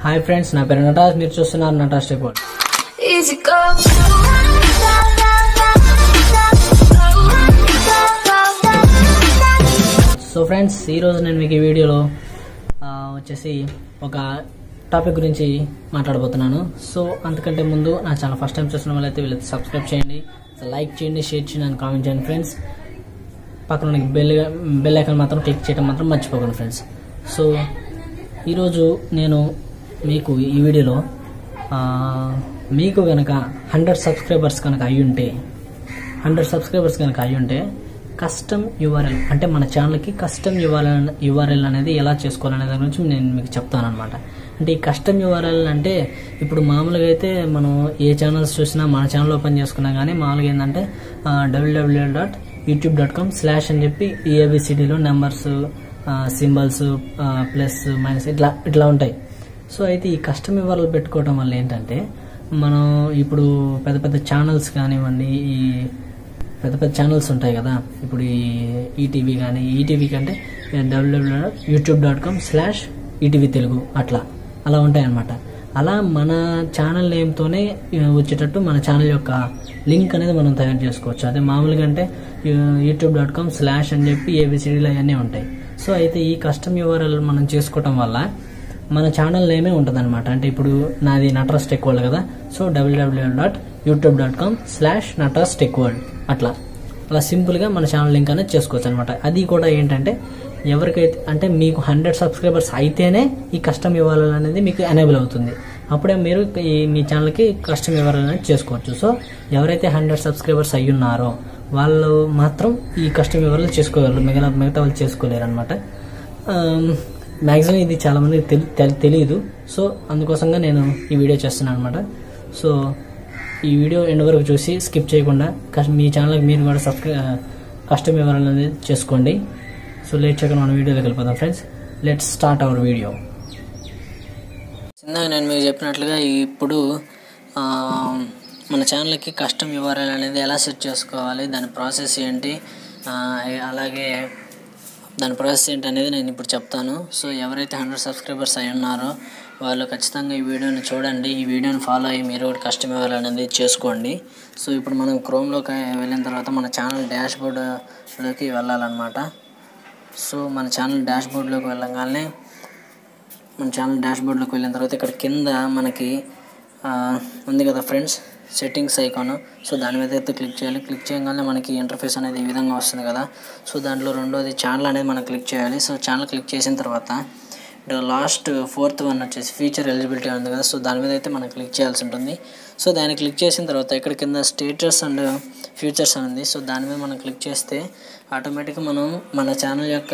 Hi friends నా పేరు నటాస్ మీరు చూస్తున్నారు నటాస్ tech world Easy go. So friends ఈరోజు నేను మీకు ఈ వీడియోలో ఆ, వచ్చేసి ఒక టాపిక్ గురించి మాట్లాడబోతున్నాను సో అంతకంటే ముందు నా ఛానల్ ఫస్ట్ టైం చూసిన వాళ్ళైతే వీళ్ళైతే సబ్స్క్రైబ్ చేయండి లైక్ చేయండి షేర్ చేయండి అని కామెంట్ చేయండి ఫ్రెండ్స్ పక్కన ఉన్న బెల్ బెల్ ఐకాన్ మాత్రం క్లిక్ చేయడం మాత్రం మర్చిపోకండి ఫ్రెండ్స్ సో ఈరోజు నేను మీకు ఈ వీడియోలో ఆ, మీకు కనుక హండ్రెడ్ సబ్స్క్రైబర్స్ కనుక అయి ఉంటే హండ్రెడ్ సబ్స్క్రైబర్స్ కనుక అయి ఉంటే కస్టమ్ యూఆర్ఎల్ అంటే మన ఛానల్కి కస్టమ్ యూఆర్ఎల్ యూఆర్ఎల్ అనేది ఎలా చేసుకోవాలనే దాని గురించి నేను మీకు చెప్తాను అనమాట అంటే ఈ కస్టమ్ యూఆర్ఎల్ అంటే ఇప్పుడు మామూలుగా అయితే మనం ఏ ఛానల్స్ చూసినా మన ఛానల్ ఓపెన్ చేసుకున్నా కానీ మామూలుగా ఏంటంటే W W dot YouTube dot com slash అని చెప్పి ఈఏబిసిడిలో నెంబర్స్ సింబల్స్ ప్లస్ మైనస్ ఇట్లా ఇట్లా ఉంటాయి సో అయితే ఈ కస్టమ్ యూఆర్ఎల్ పెట్టుకోవడం వల్ల ఏంటంటే మనం ఇప్పుడు పెద్ద పెద్ద ఛానల్స్ కానివ్వండి ఈ పెద్ద పెద్ద ఛానల్స్ ఉంటాయి కదా ఇప్పుడు ఈ ఈటీవీ కానీ ఈటీవీ కంటే W W YouTube dot com slash ETV Telugu అట్లా అలా ఉంటాయి అన్నమాట అలా మన ఛానల్ నేమ్తోనే వచ్చేటట్టు మన ఛానల్ యొక్క లింక్ అనేది మనం తయారు చేసుకోవచ్చు అదే మామూలుగా అంటే యూట్యూబ్ డాట్ కామ్ స్లాష్ అని చెప్పి ఏబిసిడీలు అవన్నీ ఉంటాయి సో అయితే ఈ కస్టమ్ యూఆర్ఎల్ మనం చేసుకోవటం వల్ల మన ఛానల్ నేమే ఉంటుంది అనమాట అంటే ఇప్పుడు నాది నటరాజ్ టెక్ వరల్డ్ కదా so W W dot YouTube dot com slash Nataraj tech world అట్లా అలా సింపుల్గా మన ఛానల్ లింక్ అనేది చేసుకోవచ్చు అనమాట అది కూడా ఏంటంటే ఎవరికైతే అంటే మీకు హండ్రెడ్ సబ్స్క్రైబర్స్ అయితేనే ఈ కస్టమ్ ఇవ్వాలని అనేది మీకు ఎనేబుల్ అవుతుంది అప్పుడే మీరు ఈ మీ ఛానల్కి కస్టమ్ ఇవ్వాలని చేసుకోవచ్చు సో ఎవరైతే హండ్రెడ్ సబ్స్క్రైబర్స్ అయి ఉన్నారో వాళ్ళు మాత్రం ఈ కస్టమ్ ఇవ్వాలి చేసుకోగలరు మిగతా మిగతా వాళ్ళు చేసుకోలేరు అనమాట మ్యాక్సిమం ఇది చాలా మందికి తెలి తెలి- తెలియదు సో అందుకోసంగా నేను ఈ వీడియో చేస్తున్నాను అనమాట సో ఈ వీడియో ఎండ్ వరకు చూసి స్కిప్ చేయకుండా కస్- మీ ఛానల్కి మీరు కూడా సబ్స్క్రై కస్టమ్ ఇవ్వాలనేది చేసుకోండి సో లేట్ చేయకుండా మన వీడియోలోకి వెళ్ళిపోదాం friends let's start our video ఇందాక నేను మీకు చెప్పినట్లుగా ఇప్పుడు ఆ, మన ఛానల్కి కస్టమ్ యూఆర్ఎల్ అనేది ఎలా సెట్ చేసుకోవాలి దాని ప్రాసెస్ ఏంటి ఆ, అలాగే దాని ప్రాసెస్ ఏంటి అనేది నేను ఇప్పుడు చెప్తాను సో ఎవరైతే హండ్రెడ్ సబ్స్క్రైబర్స్ అయి ఉన్నారో వాళ్ళు ఖచ్చితంగా ఈ వీడియోని చూడండి ఈ వీడియోని ఫాలో అయ్యి మీరు కూడా కస్టమ్ యూఆర్ఎల్ అనేది చేసుకోండి సో ఇప్పుడు మనం క్రోమ్లోకి వెళ్ళిన తర్వాత మన ఛానల్ డాష్ బోర్డ్లోకి వెళ్ళాలన్నమాట సో మన ఛానల్ డాష్ బోర్డ్లోకి వెళ్ళగానే మన ఛానల్ డాష్ బోర్డ్లోకి వెళ్ళిన తర్వాత ఇక్కడ కింద మనకి ఆ, ఉంది కదా ఫ్రెండ్స్ సెట్టింగ్స్ ఐకాన్ సో దాని మీద అయితే క్లిక్ చేయాలి క్లిక్ చేయగానే మనకి ఇంటర్ఫేస్ అనేది ఈ విధంగా వస్తుంది కదా సో దాంట్లో రెండోది ఛానల్ అనేది మనం క్లిక్ చేయాలి సో ఛానల్ క్లిక్ చేసిన తర్వాత ఇక్కడ లాస్ట్ ఫోర్త్ వన్ వచ్చేసి ఫీచర్ ఎలిజిబిలిటీ ఉంది కదా సో దాని మీద అయితే మనం క్లిక్ చేయాల్సి ఉంటుంది సో దాన్ని క్లిక్ చేసిన తర్వాత ఇక్కడ కింద స్టేటస్ అండ్ ఫ్యూచర్స్ అని ఉంది సో దాని మీద మనం క్లిక్ చేస్తే ఆటోమేటిక్గా మనం మన ఛానల్ యొక్క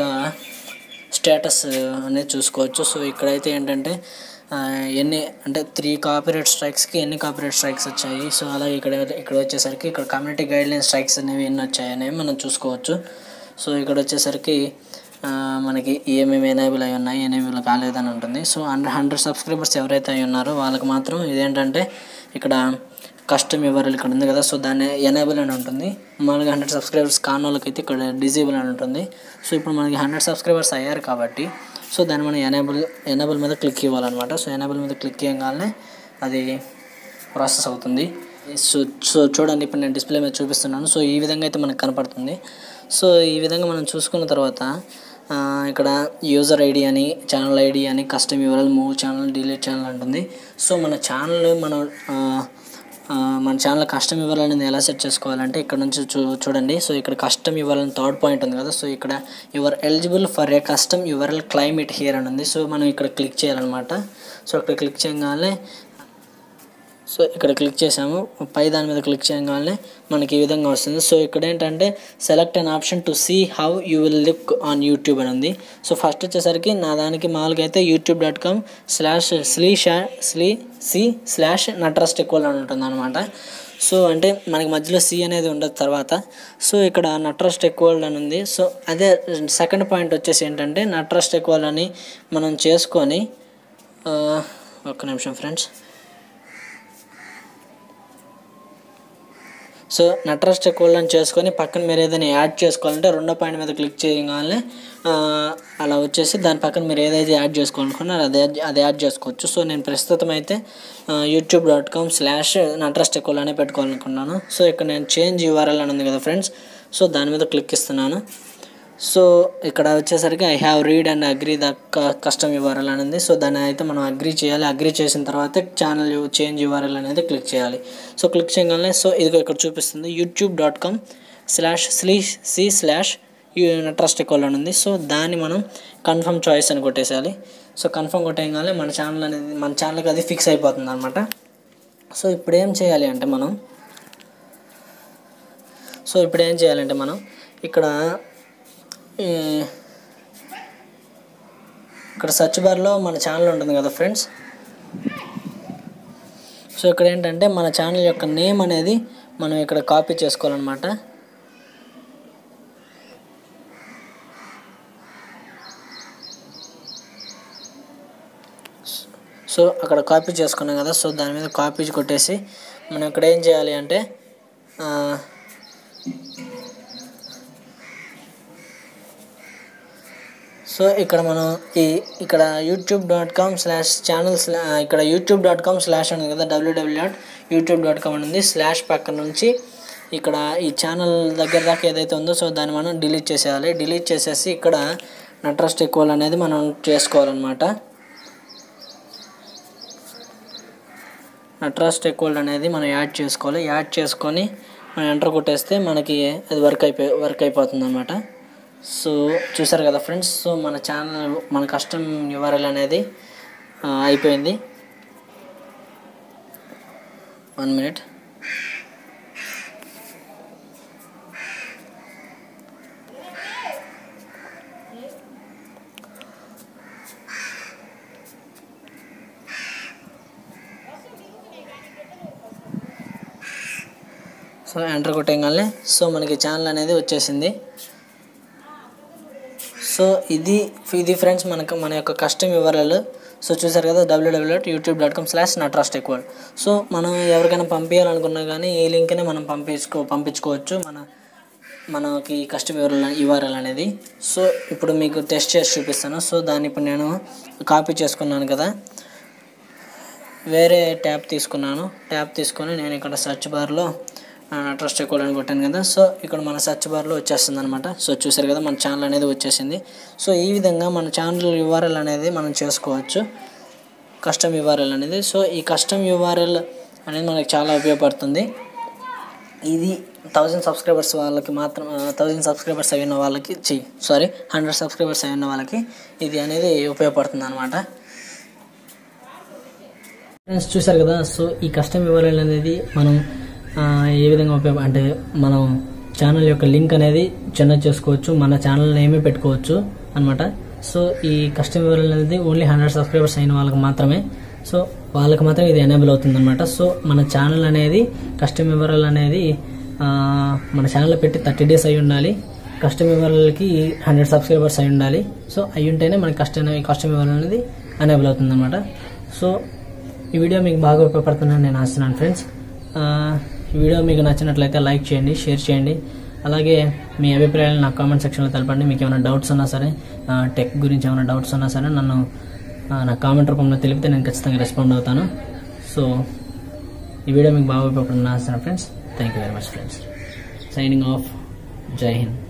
స్టేటస్ అనేది చూసుకోవచ్చు సో ఇక్కడైతే ఏంటంటే ఆ, ఎన్ని అంటే త్రీ కాపీరైట్ స్ట్రైక్స్కి ఎన్ని కాపీరైట్ స్ట్రైక్స్ వచ్చాయి సో అలాగే ఇక్కడ ఇక్కడ వచ్చేసరికి ఇక్కడ కమ్యూనిటీ గైడ్లైన్ స్ట్రైక్స్ అనేవి ఎన్ని వచ్చాయి అనేవి మనం చూసుకోవచ్చు సో ఇక్కడ వచ్చేసరికి ఆ, మనకి ఏమేమి ఎనేబుల్ అయి ఉన్నాయి ఎనేబుల్ కాలేదని ఉంటుంది సో హండ్రెడ్ హండ్రెడ్ సబ్స్క్రైబర్స్ ఎవరైతే అయి ఉన్నారో వాళ్ళకి మాత్రం ఇదేంటంటే ఇక్కడ కస్టమ్ యూఆర్ఎల్ ఇక్కడ ఉంది కదా సో దాన్ని ఎనేబుల్ అని ఉంటుంది మనకి హండ్రెడ్ సబ్స్క్రైబర్స్ కాని వాళ్ళకైతే ఇక్కడ డిజేబుల్ అని ఉంటుంది సో ఇప్పుడు మనకి హండ్రెడ్ సబ్స్క్రైబర్స్ అయ్యారు కాబట్టి సో దాన్ని మనం ఎనేబుల్ ఎనేబుల్ మీద క్లిక్ ఇవ్వాలన్నమాట సో ఎనేబుల్ మీద క్లిక్ చేయగానే అది ప్రాసెస్ అవుతుంది సో సో చూడండి ఇప్పుడు నేను డిస్ప్లే మీద చూపిస్తున్నాను సో ఈ విధంగా అయితే మనకు కనపడుతుంది సో ఈ విధంగా మనం చూసుకున్న తర్వాత ఆ, ఇక్కడ యూజర్ ఐడి అని ఛానల్ ఐడి అని custom URL move channel delete channel అంటుంది సో మన ఛానల్ మనం ఆ, ఆ, మన ఛానల్ కస్టమ్ ఇవ్వాలని ఎలా సెట్ చేసుకోవాలంటే ఇక్కడ నుంచి చూ చూడండి సో ఇక్కడ కస్టమ్ ఇవ్వాలని థర్డ్ పాయింట్ ఉంది కదా సో ఇక్కడ your eligible for a custom URL claim it here అని ఉంది సో మనం ఇక్కడ క్లిక్ చేయాలన్నమాట సో ఇక్కడ క్లిక్ చేయగానే సో ఇక్కడ క్లిక్ చేసాము పై దాని మీద క్లిక్ చేయగానే మనకి ఈ విధంగా వస్తుంది సో ఇక్కడ ఏంటంటే select an option to see how you will look on YouTube అని ఉంది సో ఫస్ట్ వచ్చేసరికి నా దానికి మామూలుగా అయితే యూట్యూబ్ డాట్ కామ్ స్లాష్ స్లీ షా స్లీ సి స్లాష్ నట్రస్ట్ ఎక్కువ అని ఉంటుంది అనమాట సో అంటే మనకి మధ్యలో సి అనేది ఉండదు తర్వాత సో ఇక్కడ నట్రస్ట్ ఎక్కువ అని ఉంది సో అదే సెకండ్ పాయింట్ వచ్చేసి ఏంటంటే నట్రస్ట్ ఎక్కువ అని మనం చేసుకొని ఆ, ఒక్క నిమిషం ఫ్రెండ్స్ సో నట్రస్ చెక్ అని చేసుకొని పక్కన మీరు ఏదైనా యాడ్ చేసుకోవాలంటే రెండో పాయింట్ మీద క్లిక్ చేయగానే ఆ, అలా వచ్చేసి దాని పక్కన మీరు ఏదైతే యాడ్ చేసుకోవాలనుకున్నారో అదే అది యాడ్ చేసుకోవచ్చు సో నేను ప్రస్తుతం అయితే యూట్యూబ్ డాట్ కామ్ స్లాష్ నట్రస్ చెక్ అనే పెట్టుకోవాలనుకున్నాను సో ఇక్కడ నేను చేంజ్ యూఆర్ఎల్ అని ఉంది కదా ఫ్రెండ్స్ సో దాని మీద క్లిక్ ఇస్తున్నాను సో ఇక్కడ వచ్చేసరికి I have read and agree the custom URL అని ఉంది సో దాన్ని అయితే మనం అగ్రీ చేయాలి అగ్రీ చేసిన తర్వాత ఛానల్ చేంజ్ యూఆర్ఎల్ అనేది క్లిక్ చేయాలి సో క్లిక్ చేయగానే సో ఇదిగో ఇక్కడ చూపిస్తుంది యూట్యూబ్ డాట్ కామ్ స్లాష్ స్లీ సి స్లాష్ ట్రస్ట్ ఎకోల్ అని ఉంది సో దాన్ని మనం కన్ఫర్మ్ చాయిస్ అని కొట్టేసేయాలి సో కన్ఫర్మ్ కొట్టేయగానే మన ఛానల్ అనేది మన ఛానల్కి అది ఫిక్స్ అయిపోతుంది అనమాట సో ఇప్పుడు ఏం చేయాలి అంటే మనం సో ఇప్పుడు ఏం చేయాలంటే మనం ఇక్కడ ఈ ఇక్కడ సర్చ్ బార్లో మన ఛానల్ ఉంటుంది కదా ఫ్రెండ్స్ సో ఇక్కడ ఏంటంటే మన ఛానల్ యొక్క నేమ్ అనేది మనం ఇక్కడ కాపీ చేసుకోవాలన్నమాట సో అక్కడ కాపీ చేసుకున్నాం కదా సో దాని మీద కాపీ కొట్టేసి మనం ఇక్కడ ఏం చేయాలి అంటే ఆ, సో ఇక్కడ మనం ఈ ఇక్కడ YouTube dot com slash channel ఇక్కడ యూట్యూబ్ డాట్ కామ్ స్లాష్ ఉంది కదా WW dot YouTube dot com అని ఉంది స్లాష్ పక్కన నుంచి ఇక్కడ ఈ ఛానల్ దగ్గర దాకా ఏదైతే ఉందో సో దాన్ని మనం డిలీట్ చేసేయాలి డిలీట్ చేసేసి ఇక్కడ నట్రస్ట్ ఎక్కువ అనేది మనం చేసుకోవాలన్నమాట నట్రాస్ట్ ఎక్కువ అనేది మనం యాడ్ చేసుకోవాలి యాడ్ చేసుకొని మనం ఎంటర్ కొట్టేస్తే మనకి అది వర్క్ అయిపోయి వర్క్ అయిపోతుంది అనమాట సో చూసారు కదా ఫ్రెండ్స్ సో మన ఛానల్ మన కస్టమ్ యూఆర్ఎల్ అనేది ఆ, అయిపోయింది వన్ మినిట్ సో ఎంటర్ కొట్టేయగానే సో మనకి ఛానల్ అనేది వచ్చేసింది సో ఇది ఇది ఫ్రెండ్స్ మనకు మన యొక్క కస్టమ్ వివరాలు సో చూసారు కదా WW dot YouTube dot com slash నట్రాస్ట్ ఎక్కువ సో మనం ఎవరికైనా పంపించాలనుకున్నా కానీ ఈ లింక్ని మనం పంపించుకో పంపించుకోవచ్చు మన మనకి కస్టమ్ వివరాలు యూఆర్ఎల్ అనేది సో ఇప్పుడు మీకు టెస్ట్ చేసి చూపిస్తాను సో దాన్ని ఇప్పుడు నేను కాపీ చేసుకున్నాను కదా వేరే ట్యాబ్ తీసుకున్నాను ట్యాబ్ తీసుకొని నేను ఇక్కడ సెర్చ్ బార్లో ట్రస్ట్ ఎక్కువ అని కొట్టాను కదా సో ఇక్కడ మన సెర్చ్ బార్లో వచ్చేస్తుంది అనమాట సో చూసారు కదా మన ఛానల్ అనేది వచ్చేసింది సో ఈ విధంగా మన ఛానల్ యూఆర్ఎల్ అనేది మనం చేసుకోవచ్చు కస్టమ్ యూఆర్ఎల్ అనేది సో ఈ కస్టమ్ యూఆర్ఎల్ అనేది మనకి చాలా ఉపయోగపడుతుంది ఇది థౌజండ్ సబ్స్క్రైబర్స్ వాళ్ళకి మాత్రం థౌజండ్ సబ్స్క్రైబర్స్ అయిన వాళ్ళకి చెయ్యి సారీ హండ్రెడ్ సబ్స్క్రైబర్స్ అయిన వాళ్ళకి ఇది అనేది ఉపయోగపడుతుంది అనమాట ఫ్రెండ్స్ చూసారు కదా సో ఈ కస్టమ్ యూఆర్ఎల్ అనేది మనం ఆ, ఏ విధంగా ఉపయోగ అంటే మనం ఛానల్ యొక్క లింక్ అనేది జనరేట్ చేసుకోవచ్చు మన ఛానల్ నేమే పెట్టుకోవచ్చు అనమాట సో ఈ కస్టమ్ యూఆర్ఎల్ అనేది ఓన్లీ హండ్రెడ్ సబ్స్క్రైబర్స్ అయిన వాళ్ళకి మాత్రమే సో వాళ్ళకి మాత్రం ఇది ఎనేబుల్ అవుతుంది అనమాట సో మన ఛానల్ అనేది కస్టమ్ యూఆర్ఎల్ అనేది ఆ, మన ఛానల్లో పెట్టి థర్టీ డేస్ అయి ఉండాలి కస్టమ్ యూఆర్ఎల్కి హండ్రెడ్ సబ్స్క్రైబర్స్ అయి ఉండాలి సో అయి ఉంటేనే మనకి కస్టమ్ కస్టమ్ యూఆర్ఎల్ అనేది ఎనేబుల్ అవుతుంది అనమాట సో ఈ వీడియో మీకు బాగా ఉపయోగపడుతుందని నేను ఆస్తున్నాను ఫ్రెండ్స్ ఆ, ఈ వీడియో మీకు నచ్చినట్లయితే లైక్ చేయండి షేర్ చేయండి అలాగే మీ అభిప్రాయాలు నాకు కామెంట్ సెక్షన్లో తెలపండి మీకు ఏమైనా డౌట్స్ ఉన్నా సరే ఆ, టెక్ గురించి ఏమైనా డౌట్స్ ఉన్నా సరే నన్ను ఆ, నా కామెంట్ రూపంలో తెలిపితే నేను ఖచ్చితంగా రెస్పాండ్ అవుతాను సో ఈ వీడియో మీకు బాగా ఉపయోగపడుతుందని ఆస్తున్నాను friends thank you very much friends signing off Jai Hind